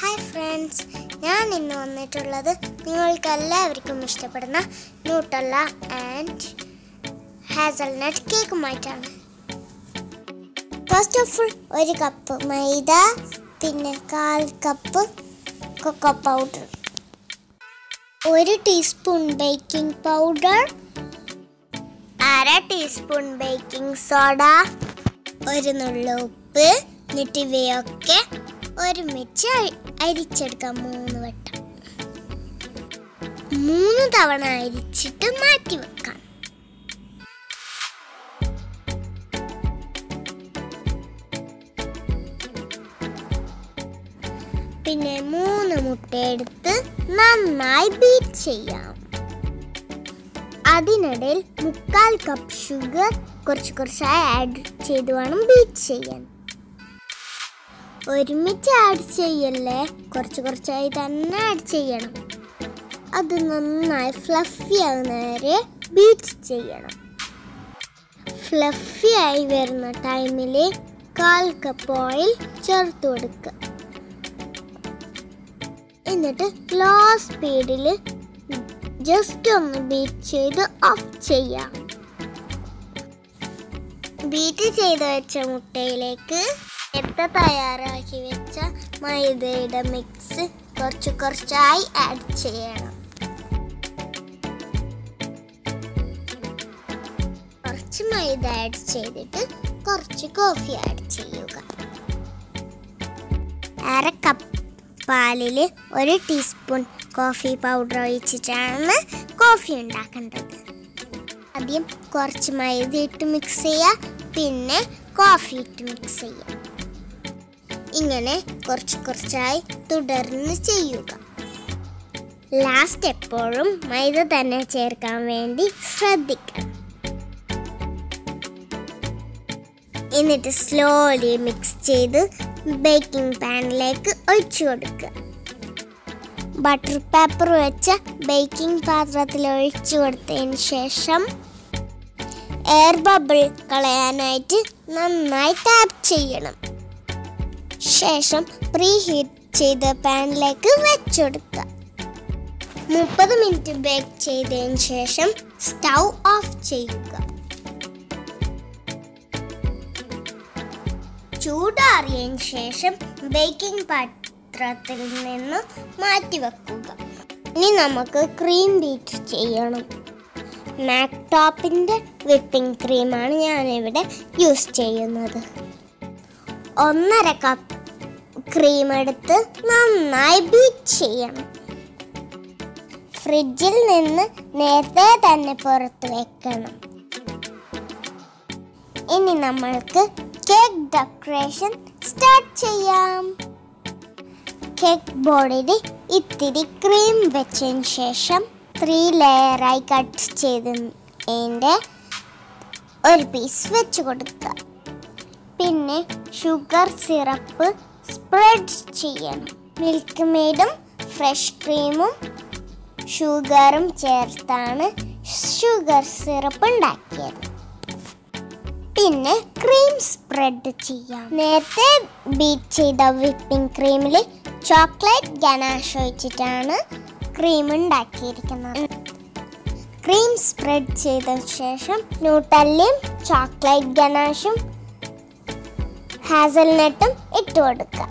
hi friends ഞാൻ ഇന്ന് വന്നിട്ടുള്ളത് നിങ്ങൾക്ക് എല്ലാവർക്കും ഇഷ്ടപ്പെടുന്ന ന്യൂട്ടല്ല ആൻഡ് ഹാസൽനട്ട് കേക്കുമായിട്ടാണ് ഫസ്റ്റ് ഓഫ് ഓൾ ഒരു കപ്പ് മൈദ പിന്നെ കാൽ കപ്പ് കൊക്കോ പൗഡർ ഒരു ടീസ്പൂൺ ബേക്കിംഗ് പൗഡർ അര ടീസ്പൂൺ ബേക്കിംഗ് സോഡ ഒരു നുള്ള ഉപ്പ് എന്നിട്ട് ഇവയൊക്കെ ഒരുമിച്ച് അരി- അരിച്ചെടുക്കാം മൂന്ന് വട്ടം മൂന്ന് തവണ അരിച്ചിട്ട് മാറ്റി വെക്കാം പിന്നെ മൂന്ന് മുട്ട എടുത്ത് നന്നായി ബീറ്റ് ചെയ്യാം അതിനിടയിൽ മുക്കാൽ കപ്പ് ഷുഗർ കുറച്ച് കുറച്ചായി ആഡ് ചെയ്ത് വേണം ബീറ്റ് ചെയ്യാൻ ഒരുമിച്ച് ആഡ് ചെയ്യല്ലേ കുറച്ച് കുറച്ചായി തന്നെ ആഡ് ചെയ്യണം അത് നന്നായി ഫ്ലഫി ആകുന്നവരെ ബീറ്റ് ചെയ്യണം ഫ്ലഫി ആയി വരുന്ന ടൈമിൽ കാൽ കപ്പ് ഓയിൽ ചേർത്ത് കൊടുക്കുക എന്നിട്ട് ലോ സ്പീഡിൽ ജസ്റ്റ് ഒന്ന് ബീറ്റ് ചെയ്ത് ഓഫ് ചെയ്യാം ബീറ്റ് ചെയ്ത് വെച്ച മുട്ടയിലേക്ക് നേരത്തെ തയ്യാറാക്കി വെച്ച മൈദയുടെ മിക്സ് കുറച്ച് കുറച്ചായി ആഡ് ചെയ്യണം കുറച്ച് മൈദ ആഡ് ചെയ്തിട്ട് കുറച്ച് കോഫി ആഡ് ചെയ്യുക അര കപ്പ് പാലിൽ ഒരു ടീസ്പൂൺ കോഫി പൗഡർ ഒഴിച്ചിട്ടാണ് കോഫി ഉണ്ടാക്കേണ്ടത് ആദ്യം കുറച്ച് മൈദ ഇട്ട് മിക്സ് ചെയ്യുക പിന്നെ കോഫി ഇട്ട് മിക്സ് ചെയ്യുക ഇങ്ങനെ കുറച്ച് കുറച്ചായി തുടർന്ന് ചെയ്യുക ലാസ്റ്റ് എപ്പോഴും മൈദ തന്നെ ചേർക്കാൻ വേണ്ടി ശ്രദ്ധിക്കണം എന്നിട്ട് സ്ലോലി മിക്സ് ചെയ്ത് ബേക്കിംഗ് പാനിലേക്ക് ഒഴിച്ചു കൊടുക്കുക ബട്ടർ പേപ്പർ വെച്ച ബേക്കിംഗ് പാത്രത്തിൽ ഒഴിച്ചു കൊടുത്തതിന് ശേഷം എയർ ബബിൾ കളയാനായിട്ട് നന്നായി ടാപ്പ് ചെയ്യണം ശേഷം പ്രീ ഹീറ്റ് ചെയ്ത പാനിലേക്ക് വെച്ചെടുക്കുക മുപ്പത് മിനിറ്റ് ബേക്ക് ചെയ്തതിന് ശേഷം സ്റ്റൗ ഓഫ് ചെയ്യുക ചൂടാറിയതിന് ശേഷം ബേക്കിംഗ് പാത്രത്തിൽ നിന്ന് മാറ്റി വെക്കുക ഇനി നമുക്ക് ക്രീം ബീറ്റ് ചെയ്യണം മാക്ടോപ്പിൻ്റെ വിപ്പിംഗ് ക്രീമാണ് ഞാനിവിടെ യൂസ് ചെയ്യുന്നത് ഒന്നര കപ്പ് ക്രീം എടുത്ത് നന്നായി ബീറ്റ് ചെയ്യണം ഫ്രിഡ്ജിൽ നിന്ന് നേരത്തെ തന്നെ പുറത്ത് വെക്കണം ഇനി നമ്മൾക്ക് കേക്ക് ഡെക്കറേഷൻ സ്റ്റാർട്ട് ചെയ്യാം കേക്ക് ബോർഡിൽ ഇത്തിരി ക്രീം വെച്ചതിന് ശേഷം ത്രീ ലെയറായി കട്ട് ചെയ്തതിൻ്റെ ഒരു പീസ് വെച്ച് കൊടുക്കുക പിന്നെ ഷുഗർ സിറപ്പ് സ്പ്രെഡ് ചെയ്യണം മിൽക്ക് മെയ്ഡും ഫ്രഷ് ക്രീമും ഷുഗറും ചേർത്താണ് ഷുഗർ സിറപ്പ് ഉണ്ടാക്കിയത് പിന്നെ ക്രീം സ്പ്രെഡ് ചെയ്യാം നേരത്തെ ബീറ്റ് ചെയ്ത വിപ്പിംഗ് ക്രീമിൽ ചോക്ലേറ്റ് ഗനാഷ് ഒഴിച്ചിട്ടാണ് ക്രീം ഉണ്ടാക്കിയിരിക്കുന്നത് ക്രീം സ്പ്രെഡ് ചെയ്ത ശേഷം ന്യൂട്ടല്ലയും ചോക്ലേറ്റ് ഗനാഷും ഹാസൽനട്ടും ഇട്ട് കൊടുക്കുക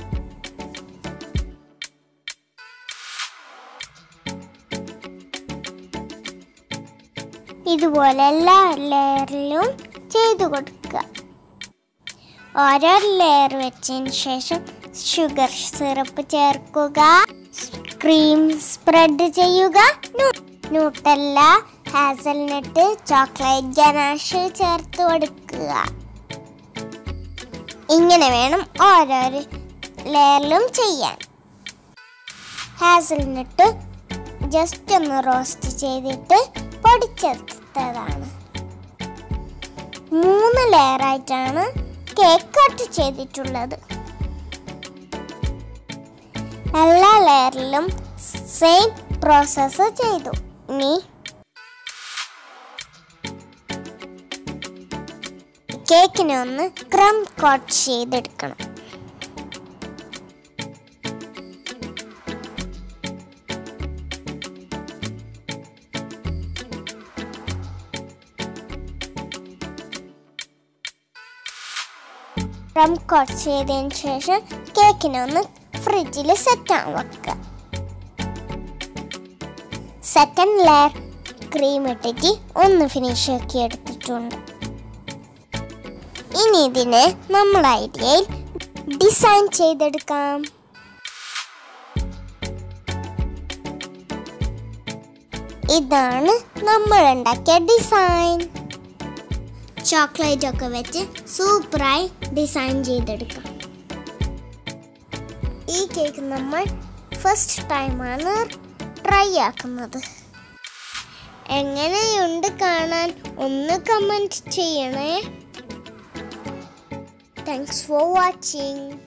ഇതുപോലെ എല്ലാ ലെയറിലും ചെയ്തു കൊടുക്കുക ഓരോ ലെയർ വെച്ചതിന് ശേഷം ഷുഗർ സിറപ്പ് ചേർക്കുക ക്രീം സ്പ്രെഡ് ചെയ്യുക ന്യൂ- ന്യൂട്ടല്ല ഹാസൽനട്ട് ചോക്ലേറ്റ് ഗനാഷ് ചേർത്ത് കൊടുക്കുക ഇങ്ങനെ വേണം ഓരോരോ ലെയറിലും ചെയ്യാൻ ഹാസൽനട്ട് ജസ്റ്റ് ഒന്ന് റോസ്റ്റ് ചെയ്തിട്ട് പൊടിച്ചെടുത്തതാണ് മൂന്ന് ലെയറായിട്ടാണ് കേക്ക് കട്ട് ചെയ്തിട്ടുള്ളത് എല്ലാ ലെയറിലും സെയിം പ്രോസസ്സ് ചെയ്തു ഇനി കേക്കിനെ ഒന്ന് ക്രം കോട്ട് ചെയ്തെടുക്കണം റം കോട്ട് ചെയ്തതിന് ശേഷം കേക്കിനെ ഒന്ന് ഫ്രിഡ്ജിൽ സെറ്റാൻ വെക്കുക സെക്കൻഡ് ലെയർ ക്രീം ഇട്ടിട്ട് ഒന്ന് ഫിനിഷ് ആക്കി എടുത്തിട്ടുണ്ട് ഇനി ഇതിനെ നമ്മൾ ഐഡിയയിൽ ഡിസൈൻ ചെയ്തെടുക്കാം ഇതാണ് നമ്മൾ ഉണ്ടാക്കിയ ഡിസൈൻ ചോക്ലേറ്റ് ഒക്കെ വെച്ച് സൂപ്പറായി ഡിസൈൻ ചെയ്തെടുക്കാം ഈ കേക്ക് നമ്മൾ ഫസ്റ്റ് ടൈമാണ് ട്രൈ ആക്കുന്നത് എങ്ങനെയുണ്ട് കാണാൻ ഒന്ന് കമൻറ്റ് ചെയ്യണേ താങ്ക്സ് ഫോർ വാച്ചിങ്